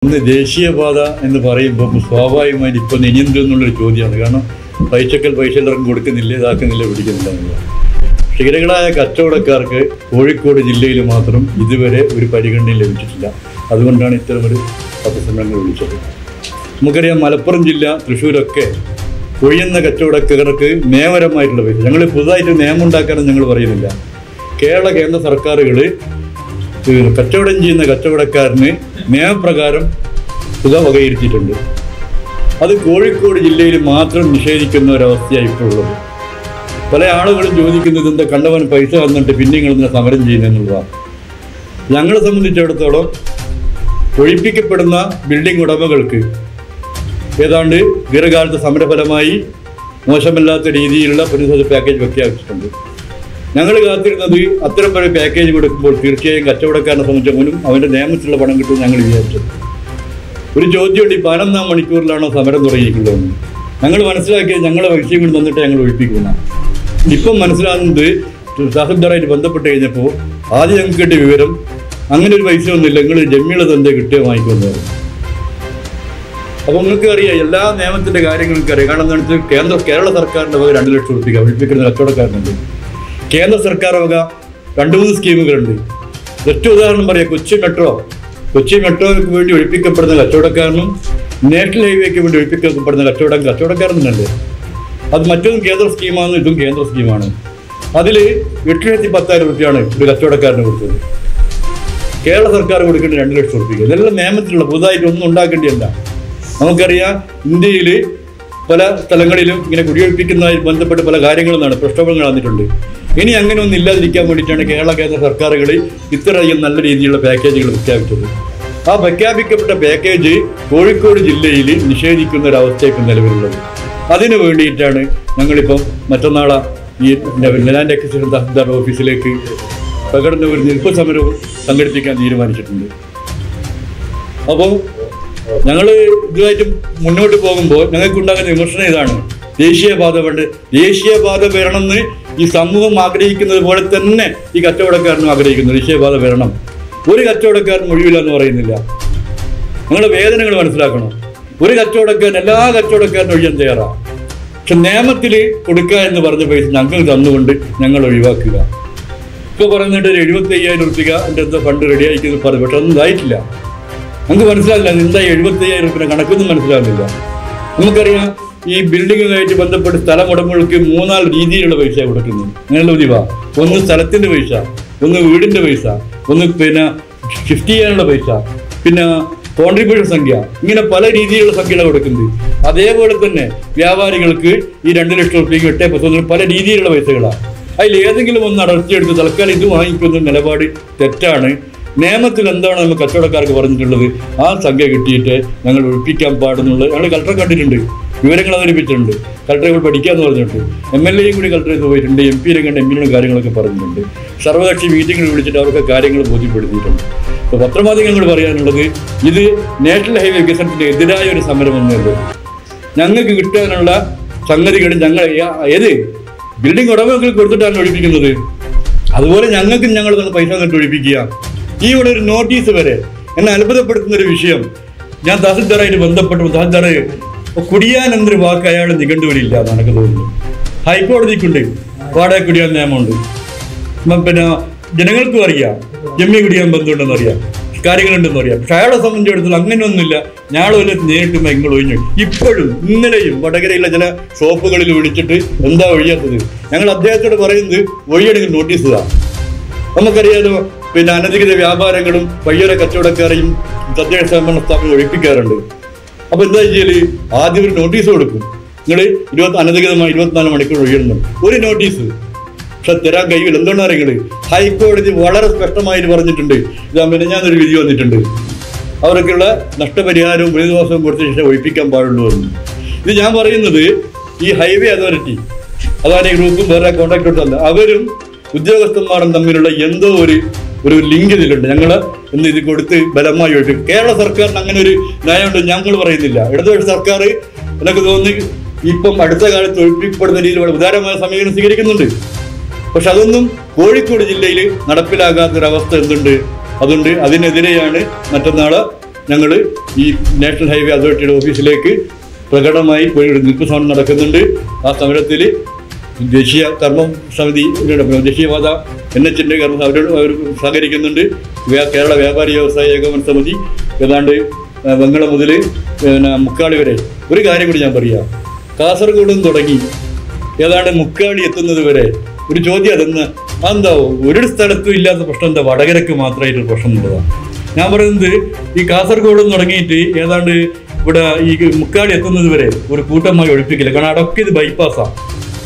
ഇന്ന് ദേശീയപാത എന്ന് പറയുമ്പോൾ സ്വാഭാവികമായിട്ട് ഇപ്പം ഇനിയെന്ത് എന്നുള്ളൊരു ചോദ്യമാണ് കാരണം പൈസക്കൽ പൈസ എല്ലാവർക്കും കൊടുക്കുന്നില്ല ഇതാക്കുന്നില്ല പിടിക്കുന്നില്ല എന്നുള്ളത് ക്ഷീരകളായ കച്ചവടക്കാർക്ക് കോഴിക്കോട് ജില്ലയിൽ മാത്രം ഇതുവരെ ഒരു പരിഗണനയും ലഭിച്ചിട്ടില്ല അതുകൊണ്ടാണ് ഇത്തരമൊരു പത്രസമ്മേളനം വിളിച്ചത് നമുക്കറിയാം മലപ്പുറം ജില്ല തൃശ്ശൂരൊക്കെ കൊഴിയുന്ന കച്ചവടക്കാർക്ക് നിയമപരമായിട്ടുള്ള പൈസ ഞങ്ങൾ പുതുതായിട്ട് നിയമം ഉണ്ടാക്കാനും ഞങ്ങൾ പറയുന്നില്ല കേരള കേന്ദ്ര സർക്കാരുകൾ ഏഹ് കച്ചവടം ചെയ്യുന്ന കച്ചവടക്കാരന് നിയമപ്രകാരം തുക വകയിരുത്തിയിട്ടുണ്ട് അത് കോഴിക്കോട് ജില്ലയിൽ മാത്രം നിഷേധിക്കുന്ന ഒരവസ്ഥയാണ് ഇപ്പോൾ ഉള്ളത് പല ആളുകളും ചോദിക്കുന്നത് എന്താ കണ്ടവൻ പൈസ തന്നിട്ട് പിന്നെ നിങ്ങൾ ഇതിനെ സമരം ചെയ്യുന്നതെന്നുള്ളതാണ് ഞങ്ങളെ സംബന്ധിച്ചിടത്തോളം ഒഴിപ്പിക്കപ്പെടുന്ന ബിൽഡിംഗ് ഉടമകൾക്ക് ഏതാണ്ട് ദീർഘകാലത്തെ സമരഫലമായി മോശമല്ലാത്ത രീതിയിലുള്ള പ്രതിരോധ പാക്കേജ് പ്രഖ്യാപിച്ചിട്ടുണ്ട് ഞങ്ങൾ കാത്തിരുന്നത് അത്തരം ഒരു പാക്കേജ് കൊടുക്കുമ്പോൾ തീർച്ചയായും കച്ചവടക്കാരനെ സംബന്ധിച്ചവനും അവൻ്റെ നിയമത്തിലുള്ള പണം കിട്ടുമെന്ന് ഞങ്ങൾ വിചാരിച്ചത് ഒരു ചോദ്യമുണ്ട് ഈ പതിനൊന്നാം മണിക്കൂറിലാണോ സമരം തുടങ്ങിയിട്ടുള്ളതെന്ന് ഞങ്ങൾ മനസ്സിലാക്കിയത് ഞങ്ങളെ പൈസയും കൊണ്ട് തന്നിട്ട് ഞങ്ങൾ ഒഴിപ്പിക്കുന്ന ഇപ്പം മനസ്സിലാകുന്നത് തഹസിൽദാറായിട്ട് ബന്ധപ്പെട്ട് കഴിഞ്ഞപ്പോൾ ആദ്യം ഞങ്ങൾക്ക് കിട്ടിയ വിവരം അങ്ങനെ ഒരു പൈസ ഒന്നുമില്ല നിങ്ങൾ ജമ്മിയുടെ തന്നെ കിട്ടിയ വാങ്ങിക്കുമെന്നായിരുന്നു അപ്പോൾ നിങ്ങൾക്ക് അറിയാം എല്ലാ നിയമത്തിന്റെ കാര്യങ്ങളും നിങ്ങൾക്ക് അറിയാം കാരണം എന്താണെന്ന് വെച്ചാൽ കേന്ദ്ര കേരള സർക്കാരിന്റെ വക രണ്ട് ലക്ഷം റുപ്യ ഒഴിപ്പിക്കുന്ന കച്ചവടക്കാരനുണ്ട് കേന്ദ്ര സർക്കാർ വക രണ്ട് മൂന്ന് സ്കീമുകളുണ്ട് ഒറ്റ ഉദാഹരണം പറയാം കൊച്ചി മെട്രോ കൊച്ചി മെട്രോയ്ക്ക് വേണ്ടി ഒഴിപ്പിക്കപ്പെടുന്ന കച്ചവടക്കാരനും നാഷണൽ ഹൈവേക്ക് വേണ്ടി ഒഴിപ്പിക്കപ്പെടുന്ന കച്ചവടം കച്ചവടക്കാരൻ തന്നെയല്ലേ അത് മറ്റൊന്നും കേന്ദ്ര സ്കീമാണ് ഇതും കേന്ദ്ര സ്കീമാണ് അതിൽ എട്ട് ലക്ഷത്തി പത്തായിരം റുപ്യാണ് ഒരു കച്ചവടക്കാരന് കൊടുത്തത് കേരള സർക്കാർ കൊടുക്കേണ്ട രണ്ട് ലക്ഷം റുപ്യ ഇതെല്ലാം നിയമത്തിലുള്ള പുതുതായിട്ട് ഒന്നും ഉണ്ടാക്കേണ്ടിയല്ല നമുക്കറിയാം ഇന്ത്യയിൽ പല സ്ഥലങ്ങളിലും ഇങ്ങനെ കുടിയൊഴിപ്പിക്കുന്നതുമായി ബന്ധപ്പെട്ട് പല കാര്യങ്ങളും നടന്നു പ്രക്ഷോഭങ്ങൾ നടന്നിട്ടുണ്ട് ഇനി അങ്ങനെ ഒന്നും ഇല്ലാതിരിക്കാൻ വേണ്ടിയിട്ടാണ് കേരള കേന്ദ്ര സർക്കാരുകൾ ഇത്രയധികം നല്ല രീതിയിലുള്ള പാക്കേജുകൾ പ്രഖ്യാപിച്ചത് ആ പ്രഖ്യാപിക്കപ്പെട്ട പാക്കേജ് കോഴിക്കോട് ജില്ലയിൽ നിഷേധിക്കുന്ന ഒരു അവസ്ഥ ഇപ്പം നിലവിലുള്ളത് അതിനു വേണ്ടിയിട്ടാണ് ഞങ്ങളിപ്പം മറ്റന്നാളെ ഈ ലാൻഡ് അക്വിസിഷൻ തഹസിൽദാർ ഓഫീസിലേക്ക് പ്രകടന ഒരു നിൽപ്പ് സമരവും സംഘടിപ്പിക്കാൻ തീരുമാനിച്ചിട്ടുണ്ട് അപ്പോൾ ഞങ്ങൾ ഇതുമായിട്ട് മുന്നോട്ട് പോകുമ്പോൾ ഞങ്ങൾക്കുണ്ടാകുന്ന വിമർശനം ഇതാണ് ദേശീയപാത വേണ്ട ദേശീയപാത വരണമെന്ന് ഈ സമൂഹം ആഗ്രഹിക്കുന്നത് പോലെ തന്നെ ഈ കച്ചവടക്കാരനും ആഗ്രഹിക്കുന്നു ദേശീയപാത വരണം ഒരു കച്ചവടക്കാരനും ഒഴിവില്ല എന്ന് പറയുന്നില്ല നിങ്ങളുടെ വേദനകൾ മനസ്സിലാക്കണം ഒരു കച്ചവടക്കാരൻ എല്ലാ കച്ചവടക്കാരനും ഒഴിയാൻ തയ്യാറാണ് പക്ഷെ നിയമത്തിൽ കൊടുക്കുക എന്ന് പറഞ്ഞ പൈസ ഞങ്ങൾ തന്നുകൊണ്ട് ഞങ്ങൾ ഒഴിവാക്കുക ഇപ്പോൾ പറയുന്നിട്ട് ഒരു എഴുപത്തി അയ്യായിരം റുപ്യ എൻ്റെ എന്തോ ഫണ്ട് റെഡി ആയിക്കുന്നു പറഞ്ഞു പക്ഷെ ഒന്നും ഇതായിട്ടില്ല നമുക്ക് മനസ്സിലാകില്ല എന്താ എഴുപത്തി അയ്യായിരം റുപ്യ കണക്കൊന്നും മനസ്സിലാകുന്നില്ല നമുക്കറിയാം ഈ ബിൽഡിങ്ങുമായിട്ട് ബന്ധപ്പെട്ട് സ്ഥലം ഉടമകൾക്ക് മൂന്നാല് രീതിയിലുള്ള പൈസ കൊടുക്കുന്നത് അങ്ങനെയുള്ള ഉദിവ ഒന്ന് സ്ഥലത്തിന്റെ പൈസ ഒന്ന് വീടിന്റെ പൈസ ഒന്ന് പിന്നെ ഷിഫ്റ്റ് ചെയ്യാനുള്ള പൈസ പിന്നെ കോൺട്രിബ്യൂഷൻ സംഖ്യ ഇങ്ങനെ പല രീതിയിലുള്ള സംഖ്യകളാണ് കൊടുക്കുന്നത് അതേപോലെ തന്നെ വ്യാപാരികൾക്ക് ഈ രണ്ട് ലക്ഷം റുപ്യക്ക് എട്ടേ പത്തൊന്നിന് പല രീതിയിലുള്ള പൈസകളാണ് അതിൽ ഏതെങ്കിലും ഒന്ന് അടർത്തിയെടുത്ത് തൽക്കാലം ഇത് വാങ്ങിക്കുന്ന നിലപാട് തെറ്റാണ് നിയമത്തിൽ എന്താണ് നമ്മൾ കച്ചവടക്കാർക്ക് പറഞ്ഞിട്ടുള്ളത് ആ സംഖ്യ കിട്ടിയിട്ട് ഞങ്ങൾ ഒഴിപ്പിക്കാൻ പാടുന്നുള്ളത് ഞങ്ങൾ കളക്ടറെ കണ്ടിട്ടുണ്ട് വിവരങ്ങൾ അവതരിപ്പിച്ചിട്ടുണ്ട് കളക്ടറെ കൂടി പഠിക്കാമെന്ന് പറഞ്ഞിട്ടുണ്ട് എം എൽ എയും കൂടി കളക്ടറെ പോയിട്ടുണ്ട് എം പിയിലെ കണ്ട് എം പിയുടെ കാര്യങ്ങളൊക്കെ പറഞ്ഞിട്ടുണ്ട് സർവകക്ഷി മീറ്റിംഗിൽ വിളിച്ചിട്ട് അവർക്ക് കാര്യങ്ങൾ ബോധ്യപ്പെടുത്തിയിട്ടുണ്ട് അപ്പോൾ പത്രമാധ്യമങ്ങൾ പറയാനുള്ളത് ഇത് നാഷണൽ ഹൈവേ വികസനത്തിന് എതിരായ ഒരു സമരമെന്നുള്ളത് ഞങ്ങൾക്ക് കിട്ടാനുള്ള സംഗതികൾ ഞങ്ങൾ ഏത് ബിൽഡിംഗ് ഉടമകൾക്ക് കൊടുത്തിട്ടാണ് ഒഴിപ്പിക്കുന്നത് അതുപോലെ ഞങ്ങൾക്കും ഞങ്ങൾ തന്നെ പൈസ കണ്ട് ഒഴിപ്പിക്കുക ഈ ഇവിടെ ഒരു നോട്ടീസ് വരെ എന്നെ അത്ഭുതപ്പെടുത്തുന്ന ഒരു വിഷയം ഞാൻ തഹസിൽദാറായിട്ട് ബന്ധപ്പെട്ടു തഹസിൽദാർ കുടിയാൻ എന്നൊരു വാക്ക് അയാൾ നിഘണ്ടുവിലില്ല എന്നാണ് എനിക്ക് തോന്നുന്നു ഹൈക്കോടതിക്കുണ്ട് വാടക കുടിയാൻ നിയമമുണ്ട് ഉം, പിന്നെ ജനങ്ങൾക്കും അറിയാം ജമ്മി കുടിയാൻ ബന്ധമുണ്ടെന്ന് അറിയാം കാര്യങ്ങളുണ്ടെന്ന് അറിയാം പക്ഷെ അയാളെ സംബന്ധിച്ചിടത്തോളം അങ്ങനെയൊന്നുമില്ല ഞാളെ വല്ല നേരിട്ട് നിങ്ങൾ ഒഴിഞ്ഞു ഇപ്പോഴും ഇന്നലെയും വടകരയിലെ ചില ഷോപ്പുകളിൽ വിളിച്ചിട്ട് എന്താ ഒഴിയാത്തത് ഞങ്ങൾ അദ്ദേഹത്തോട് പറയുന്നത് ഒഴിയണമെങ്കിൽ നോട്ടീസ് താ നമുക്കറിയാലോ പിന്നെ അനധികൃത വ്യാപാരങ്ങളും വഴിയോര കച്ചവടക്കാരെയും തദ്ദേശ സ്വയംഭരണ സ്ഥാപനം ഒഴിപ്പിക്കാറുണ്ട് അപ്പൊ എന്താ ചെയ്യല് ആദ്യം ഒരു നോട്ടീസ് കൊടുക്കും നിങ്ങൾ ഇരുപത്തി അനധികൃതമായി ഇരുപത്തിനാല് മണിക്കൂർ ഒഴിയണം ഒരു നോട്ടീസ് പക്ഷെ തരാൻ കഴിയില്ല എന്തുകൊണ്ടാണ് നിങ്ങൾ ഹൈക്കോടതി വളരെ സ്പഷ്ടമായിട്ട് പറഞ്ഞിട്ടുണ്ട് ഇതാ പിന്നെ ഞാനൊരു വിധി വന്നിട്ടുണ്ട് അവർക്കുള്ള നഷ്ടപരിഹാരവും പുനരധിവാസവും കൊടുത്ത ശേഷം ഒഴിപ്പിക്കാൻ പാടുള്ളൂ എന്ന് ഇത് ഞാൻ പറയുന്നത് ഈ ഹൈവേ അതോറിറ്റി അതാണ് ഈ ഗ്രൂപ്പും വേറെ കോൺട്രാക്ട് കൊടുത്തല്ല അവരും ഉദ്യോഗസ്ഥന്മാരും തമ്മിലുള്ള എന്തോ ഒരു ഒരു ലിങ്ക് ഇതിലുണ്ട് ഞങ്ങൾ ഇന്ന് ഇത് കൊടുത്ത് ബലമായി ഒഴിപ്പിക്കും കേരള സർക്കാരിന് അങ്ങനെ ഒരു നയമുണ്ട് ഞങ്ങൾ പറയുന്നില്ല ഇടതുപക്ഷ സർക്കാർ എനിക്ക് തോന്നുന്നു ഇപ്പം അടുത്ത കാലത്ത് ഒഴിപ്പിക്കപ്പെടുന്ന രീതിയിൽ വളരെ ഉദാരമായ സമീപനം സ്വീകരിക്കുന്നുണ്ട് പക്ഷെ അതൊന്നും കോഴിക്കോട് ജില്ലയിൽ നടപ്പിലാകാത്തൊരവസ്ഥ എന്തുണ്ട് അതുകൊണ്ട് അതിനെതിരെയാണ് മറ്റന്നാള് ഞങ്ങൾ ഈ നാഷണൽ ഹൈവേ അതോറിറ്റിയുടെ ഓഫീസിലേക്ക് പ്രകടമായി പോയി ഒരു നിൽപ്പ് സമരം നടക്കുന്നുണ്ട് ആ സമരത്തിൽ ദേശീയ കർമ്മ സമിതി ദേശീയപാത എൻ എച്ചിൻ്റെ കർമ്മ അവരോട് അവർ സഹകരിക്കുന്നുണ്ട് വ്യാ- കേരള വ്യാപാരി വ്യവസായ ഏകോപന സമിതി ഏതാണ്ട് ആ, വെങ്ങളം മുതൽ പിന്നെ മുക്കാളി വരെ ഒരു കാര്യം കൂടി ഞാൻ പറയാം കാസർഗോഡ് നിന്ന് തുടങ്ങി ഏതാണ്ട് മുക്കാളി എത്തുന്നത് വരെ ഒരു ചോദ്യം അതെന്ന് അതെന്താ ഒരു സ്ഥലത്തും ഇല്ലാത്ത പ്രശ്നം എന്താ വടകരക്ക് മാത്രമായിട്ട് പ്രശ്നം എന്നുള്ളതാണ് ഞാൻ പറയുന്നത് ഈ കാസർഗോഡ് നിന്ന് തുടങ്ങിയിട്ട് ഏതാണ്ട് ഇവിടെ ഈ മുക്കാളി എത്തുന്നത് വരെ ഒരു കൂട്ടമായി ഒഴിപ്പിക്കില്ല കാരണം അടക്കം ഇത് ബൈപ്പാസാണ്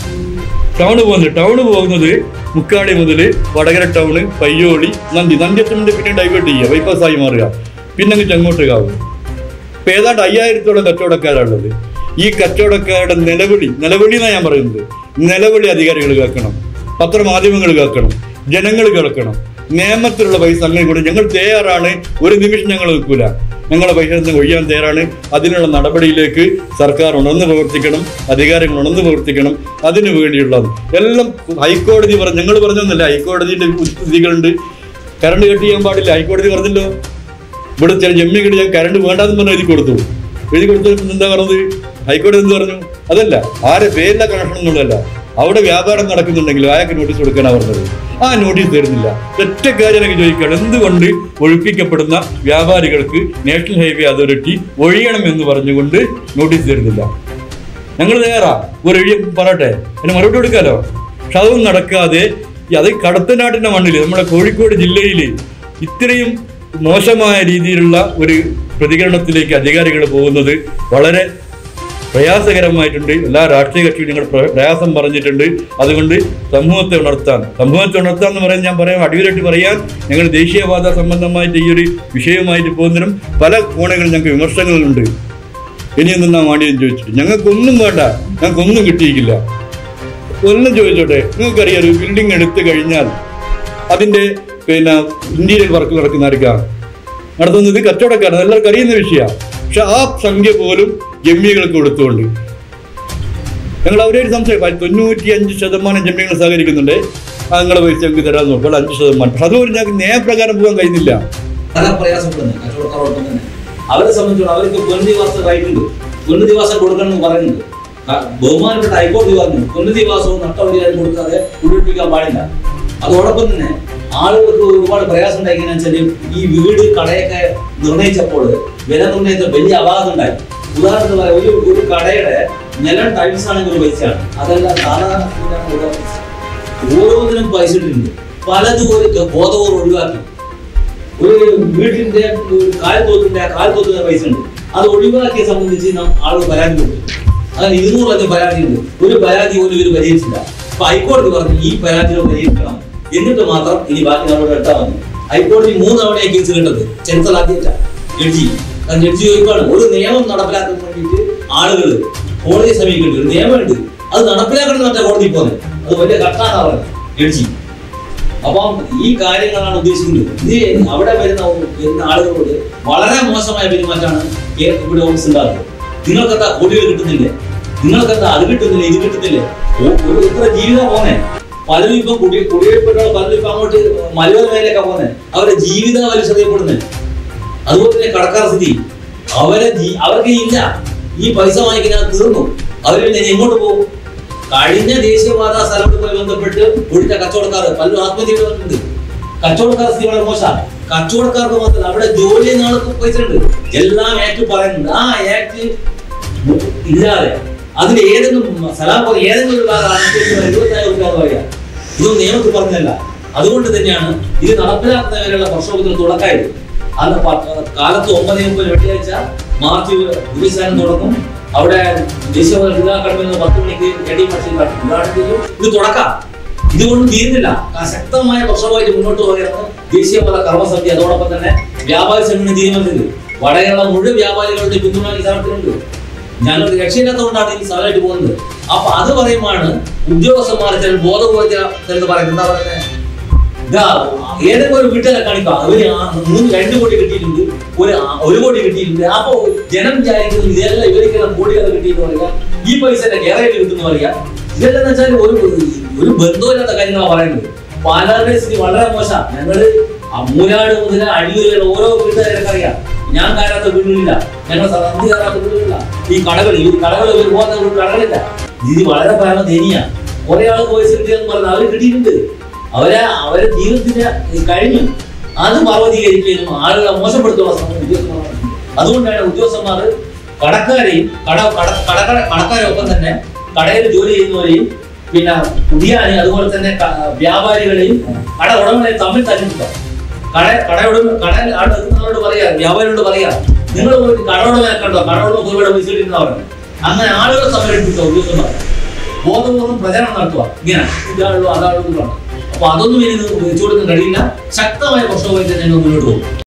ടൗണ് പോകുന്നത് ടൗണ് പോകുന്നത് മുക്കാടി മുതൽ വടകര ടൗണ് പയ്യോളി നന്ദി നന്ദി എത്തുമ്പോൾ പിന്നെ ഡൈവേർട്ട് ചെയ്യുക ബൈപ്പാസ് ആയി മാറുക പിന്നെ അങ്ങ് ചെങ്ങോട്ട് കാവും ഇപ്പൊ ഏതാണ്ട് അയ്യായിരത്തോളം കച്ചവടക്കാരുള്ളത് ഈ കച്ചവടക്കാരുടെ നിലവിളി നിലവിളി എന്നാണ് ഞാൻ പറയുന്നത് നിലവിളി അധികാരികൾ കേൾക്കണം പത്രമാധ്യമങ്ങൾ കേൾക്കണം ജനങ്ങൾ കേൾക്കണം നിയമത്തിലുള്ള പൈസ അങ്ങനെ കൂടെ ഞങ്ങൾ തയ്യാറാണ് ഒരു നിമിഷം ഞങ്ങൾ നിൽക്കൂല ഞങ്ങളെ പൈസ നിന്ന് ഒഴിയാൻ തയ്യാറാണ് അതിനുള്ള നടപടിയിലേക്ക് സർക്കാർ ഉണർന്ന് പ്രവർത്തിക്കണം അധികാരികൾ ഉണർന്ന് പ്രവർത്തിക്കണം അതിനു വേണ്ടിയുള്ളത് എല്ലാം ഹൈക്കോടതി പറഞ്ഞു ഞങ്ങൾ പറഞ്ഞൊന്നുമില്ല ഹൈക്കോടതിയുടെ വിധികളുണ്ട് കറണ്ട് കട്ട് ചെയ്യാൻ പാടില്ല ഹൈക്കോടതി പറഞ്ഞല്ലോ ഇവിടെ ചില ജമ്മികൾ ഞാൻ കറണ്ട് വേണ്ടാന്ന് പറഞ്ഞ് എഴുതി കൊടുത്തു എഴുതി കൊടുത്തപ്പോൾ എന്താ പറഞ്ഞത് ഹൈക്കോടതി എന്ത് പറഞ്ഞു അതല്ല ആരെ പേരില്ല കണക്ഷൻ എന്നുള്ളതല്ല അവിടെ വ്യാപാരം നടക്കുന്നുണ്ടെങ്കിൽ അയാൾക്ക് നോട്ടീസ് കൊടുക്കാനാണ് പറഞ്ഞത് ആ നോട്ടീസ് തരുന്നില്ല ഒറ്റ കാര്യം എനിക്ക് ചോദിക്കുകയാണ് എന്തുകൊണ്ട് ഒഴിപ്പിക്കപ്പെടുന്ന വ്യാപാരികൾക്ക് നാഷണൽ ഹൈവേ അതോറിറ്റി ഒഴിയണം എന്ന് പറഞ്ഞുകൊണ്ട് നോട്ടീസ് തരുന്നില്ല ഞങ്ങൾ തയ്യാറാ ഒരു എഴുതി പറയട്ടെ അതിന് മറുപടി കൊടുക്കാലോ പക്ഷെ അതൊന്നും നടക്കാതെ ഈ അത് കടത്തനാട്ടിന്റെ മണ്ണിൽ നമ്മുടെ കോഴിക്കോട് ജില്ലയിൽ ഇത്രയും മോശമായ രീതിയിലുള്ള ഒരു പ്രതികരണത്തിലേക്ക് അധികാരികൾ പോകുന്നത് വളരെ പ്രയാസകരമായിട്ടുണ്ട് എല്ലാ രാഷ്ട്രീയ കക്ഷികളും ഞങ്ങൾ പ്ര- പ്രയാസം പറഞ്ഞിട്ടുണ്ട് അതുകൊണ്ട് സമൂഹത്തെ ഉണർത്താൻ സമൂഹത്തെ ഉണർത്താൻ എന്ന് പറയാൻ ഞാൻ പറയാം അടിവരായിട്ട് പറയാൻ ഞങ്ങൾ ദേശീയവാദ സംബന്ധമായിട്ട് ഈ ഒരു വിഷയവുമായിട്ട് പോകുന്നതിനും പല കോണുകളിൽ ഞങ്ങൾക്ക് വിമർശനങ്ങളുണ്ട് ഇനിയും നിന്നാ വേണ്ടിയെന്ന് ചോദിച്ചിട്ട് ഞങ്ങൾക്കൊന്നും വേണ്ട ഞങ്ങൾക്കൊന്നും കിട്ടിയിട്ടില്ല ഒന്നും ചോദിച്ചോട്ടെ നിങ്ങൾക്കറിയാം ഒരു ബിൽഡിംഗ് എടുത്തു കഴിഞ്ഞാൽ അതിന്റെ പിന്നെ ഇന്റീരിയർ വർക്ക് നടക്കുന്നവർക്കാണ് നടത്തുന്നത് കച്ചവടക്കാരാണ് എല്ലാവർക്കും അറിയുന്ന വിഷയമാണ് പക്ഷെ ആ സംഖ്യ പോലും ജമ്മികൾക്ക് കൊടുത്തുകൊണ്ട് ഞങ്ങൾ അവരോട് സംശയം തൊണ്ണൂറ്റി അഞ്ച് ശതമാനം ജമ്മികൾ സഹകരിക്കുന്നുണ്ട് ആ നിങ്ങളെ പൈസ ഞങ്ങൾക്ക് തരാൻ നോക്കുക അഞ്ച് ശതമാനം പക്ഷെ അതുപോലെ ഞങ്ങൾക്ക് നിയമപ്രകാരം പോകാൻ കഴിയുന്നില്ല പല പ്രയാസപ്പെടുന്നത് കച്ചവടക്കാരോടൊപ്പം തന്നെ അവരെ സംബന്ധിച്ചോളം അവർക്ക് പുനരധിവാസം റൈറ്റ് ഉണ്ട് പുനരധിവാസം കൊടുക്കണം എന്ന് പറയുന്നുണ്ട് ക- ബഹുമാനപ്പെട്ട ഹൈക്കോടതി പറഞ്ഞു പുനരധിവാസവും നഷ്ടപരിഹാരം കൊടുക്കാതെ കുടിപ്പിക്കാൻ പാടില്ല അതോടൊപ്പം തന്നെ ആളുകൾക്ക് ഒരുപാട് പ്രയാസം ഉണ്ടായിങ്ങനെ വെച്ചാൽ ഈ വീട് കടയൊക്കെ നിർണയിച്ചപ്പോൾ വില നിർണയിച്ച വലിയ അപാകത ഉണ്ടായി ഉദാഹരണത്തിന് പറയാം ഒരു ഒരു കടയുടെ നിലം ടൈൽസ് ആണെങ്കിൽ ഒരു പൈസയാണ് അതല്ല സാധാരണ ഒരു ഓരോന്നിനും പൈസ ഇട്ടിട്ടുണ്ട് പലതും ഒരു ബോധപൂർവ്വം ഒഴിവാക്കി ഒരു വീട്ടിന്റെ ഒരു കാൽത്തോത്തിന്റെ ആ കാൽത്തോത്തിന്റെ പൈസ ഉണ്ട് അത് ഒഴിവാക്കിയെ സംബന്ധിച്ച് നാം ആളുകൾ പരാതി കൊടുത്തു അങ്ങനെ ഇരുന്നൂറധികം പരാതി ഉണ്ട് ഒരു പരാതി പോലും ഇവർ പരിഹരിച്ചില്ല അപ്പൊ ഹൈക്കോടതി പറഞ്ഞു ഈ പരാതികൾ പരിഹരിക്കണം എന്നിട്ട് മാത്രം ഇനി ബാക്കി നടപടി എടുത്താൽ മതി ഹൈക്കോടതി മൂന്ന് തവണയാണ് കേസ് കേട്ടത് ചരിത്രത്തിൽ ആദ്യമായിട്ട ജഡ്ജി കാരണം ജഡ്ജി ചോദിക്കുകയാണ് ഒരു നിയമം നടപ്പിലാക്കാൻ വേണ്ടിയിട്ട് ആളുകൾ കോടതിയെ സമീപിക്കുന്നുണ്ട് ഒരു നിയമമുണ്ട് അത് നടപ്പിലാക്കണം എന്ന് പറഞ്ഞാൽ കോടതി പോകുന്നത് അത് വലിയ കട്ടാണ് പറഞ്ഞത് ജഡ്ജി അപ്പം ഈ കാര്യങ്ങളാണ് ഉദ്ദേശിക്കുന്നത് ഇത് അവിടെ വരുന്ന വരുന്ന ആളുകളോട് വളരെ മോശമായ പെരുമാറ്റമാണ് കേ- ഇവിടെ ഓഫീസ് ഉണ്ടാകുന്നത് നിങ്ങൾക്കെന്താ കോടികൾ കിട്ടുന്നില്ലേ നിങ്ങൾക്കെന്താ അത് കിട്ടുന്നില്ല ഇത് കിട്ടുന്നില്ലേ ഓ- ഒരു ഇത്ര ജീവിതം പോന്നെ പലരും ഇപ്പൊ കുടി കുടിയേറ്റപ്പെട്ട പലരും ഇപ്പൊ അങ്ങോട്ട് മലയോര മേലേക്ക് പോകുന്നത് അവരുടെ ജീവിതം വലിച്ചെറിയപ്പെടുന്നത് അതുപോലെ തന്നെ കടക്കാർ സ്ഥിതി അവരെ ജീ- അവർക്ക് ഇല്ല ഈ പൈസ വാങ്ങിക്കാൻ തീർന്നു അവർ പിന്നെ ഇനി എങ്ങോട്ട് പോകും കഴിഞ്ഞ ദേശീയപാത സ്ഥലവുമായി ബന്ധപ്പെട്ട് ഒഴിച്ച കച്ചവടക്കാർ പലരും ആത്മഹത്യ ചെയ്തിട്ടുണ്ട് കച്ചവടക്കാർ സ്ഥിതി വളരെ മോശമാണ് കച്ചവടക്കാർക്ക് മാത്രമല്ല അവിടെ ജോലി ചെയ്യുന്ന ആൾക്ക് പൈസ ഉണ്ട് എല്ലാം ആക്ട് പറയുന്നുണ്ട് ആ ആക്ട് ഇല്ലാതെ അതിൽ ഏതെങ്കിലും സലാം പോലെ ഏതെങ്കിലും ഒരു ഭാഗം അനുസരിച്ച് ഇരുപത്തായിരം രൂപ എന്ന് പറയാം ഇതൊന്നും നിയമത്തിൽ പറഞ്ഞല്ല അതുകൊണ്ട് തന്നെയാണ് ഇത് നടപ്പിലാക്കുന്നവരെയുള്ള പ്രക്ഷോഭത്തിന് തുടക്കമായത് അന്ന് പ- കാലത്ത് ഒമ്പത് മുമ്പ് വെള്ളിയാഴ്ച മാർച്ച് ഇരുപത്തിനാലും തുടങ്ങും അവിടെ ദേശീയ ജില്ലാ അക്കാദമിയിൽ നിന്ന് പത്ത് മണിക്ക് എടി പക്ഷേ ഉദ്ഘാടനം ചെയ്യും ഇത് തുടക്കം ഇതുകൊണ്ട് തീരുന്നില്ല ആ ശക്തമായ പ്രക്ഷോഭമായിട്ട് മുന്നോട്ട് പോവുകയാണ് ദേശീയപാത കർമ്മസമിതി അതോടൊപ്പം തന്നെ വ്യാപാരി സംഘടന തീരുമാനിച്ചത് വടകേരള മുഴുവൻ വ്യാപാരികളുടെ പിന്തുണ ഈ സമരത്തിനുണ്ട് ഞങ്ങൾക്ക് രക്ഷയില്ലാത്തതുകൊണ്ടാണ് ഈ സമരമായിട്ട് പോകുന്നത് അപ്പൊ അത് പറയുമ്പോഴാണ് ഉദ്യോഗസ്ഥന്മാർ ചില ബോധബോധ്യം എന്ന് പറയുന്നത് എന്താ പറയുന്നത് ഇതാ ഏതെങ്കിലും ഒരു വീട്ടിലെ കാണിക്കാം അവര് ആ മൂന്ന് രണ്ട് കോടി കിട്ടിയിട്ടുണ്ട് ഒരു ആ- ഒരു കോടി കിട്ടിയിട്ടുണ്ട് അപ്പൊ ജനം വിചാരിക്കുന്നത് ഇതെല്ലാം ഇവർക്കെല്ലാം കോടികൾ കിട്ടിയെന്ന് പറയാ ഈ പൈസ കേരളത്തിൽ കിട്ടുന്ന പറയാ ഇതെല്ലാം എന്ന് വെച്ചാൽ ഒരു ഒരു ബന്ധമില്ലാത്ത കാര്യങ്ങളാണ് പറയുന്നത് പാലാറിന്റെ സ്ഥിതി വളരെ മോശം ഞങ്ങള് ആ മൂലാട് മുതൽ അഴിയൂർ വരെ ഓരോ വീട്ടുകാരൊക്കെ അറിയാം ഞാൻ കയറാത്ത വീടുകളില്ല ഞങ്ങൾ സന്ധി കയറാത്ത വീടുകളില്ല ഈ കടകൾ ഈ കടകൾ ഇവർ പോകാത്ത വീട് കടകളില്ല ഇത് വളരെ പരമ ദയനീയ കുറെ ആൾ വോയിസ് കിട്ടിയെന്ന് പറഞ്ഞാൽ അവർ കിട്ടിയിട്ടുണ്ട് അവരെ അവരെ ജീവിതത്തിന് കഴിഞ്ഞു അത് പർവ്വതീകരിക്കുകയും ആളുകളെ മോശപ്പെടുത്തുള്ള ശ്രമം ഉദ്യോഗസ്ഥന്മാർ നടത്തുന്നു. അതുകൊണ്ടാണ് ഉദ്യോഗസ്ഥന്മാർ കടക്കാരെയും കട കട കട കടക്കാരൊപ്പം തന്നെ കടയിൽ ജോലി ചെയ്യുന്നവരെയും പിന്നെ കുടിയാനെ അതുപോലെ തന്നെ ക- വ്യാപാരികളെയും കട ഉടമകളെയും തമ്മിൽ തല്ലിക്കുക കട കടയോട് കട ആട് നിൽക്കുന്നവരോട് പറയാ വ്യാപാരിയോട് പറയാ നിങ്ങൾ പോയിട്ട് കടയോടെ കണ്ടോ കടയോട് പോയി പൈസ കിട്ടുന്നവരാണ് അങ്ങനെ ആളുകളെ സംഘടിപ്പിച്ച ഉദ്യോഗസ്ഥന്മാർ ബോധപൂർവ്വം പ്രചരണം നടത്തുക ഇങ്ങനെ ഇതാളുള്ളൂ അതാളുള്ളൂ അപ്പൊ അതൊന്നും ഇനി നിങ്ങൾക്ക് വെച്ചു കൊടുക്കാൻ കഴിയില്ല ശക്തമായ പ്രക്ഷോഭം തന്നെ മുന്നോട്ട് പോകും